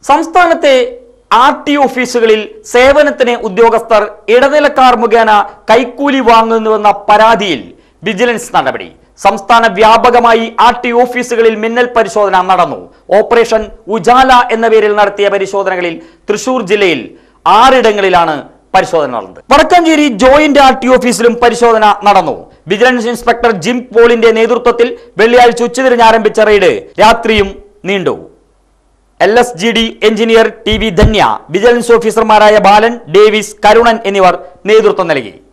സംസ്ഥാനത്തെ R T ഓഫീസുകളിൽ സേവനത്തിന് ഉദ്യോഗസ്ഥർ ഇടനിലക്കാർ മുഖേന കൈക്കൂലി വാങ്ങുന്നുവെന്ന പരാതിയിൽ വിജിലൻസ് നടപടി സംസ്ഥാന വ്യാപകമായി ആർ ടി ഓഫീസുകളിൽ മിന്നൽ പരിശോധന നടന്നു ഓപ്പറേഷൻ ഉജാല എന്ന പേരിൽ നടത്തിയ പരിശോധനകളിൽ തൃശൂർ ജില്ലയിൽ ആറിടങ്ങളിലാണ് പരിശോധന നടന്നത് വടക്കാഞ്ചേരി ജോയിന്റ് ആർ ടി ഓഫീസിലും പരിശോധന നടന്നു വിജിലൻസ് ഇൻസ്പെക്ടർ ജിം പോളിന്റെ നേതൃത്വത്തിൽ വെള്ളിയാഴ്ച ഉച്ചതിരിഞ്ഞ് ആരംഭിച്ച റെയ്ഡ് രാത്രിയും നീണ്ടു L S G D engineer T V Dhanya vigilance ഓഫീസർമാരായ ബാലൻ ഡേവിസ് കരുണൻ എന്നിവർ നേതൃത്വം നൽകി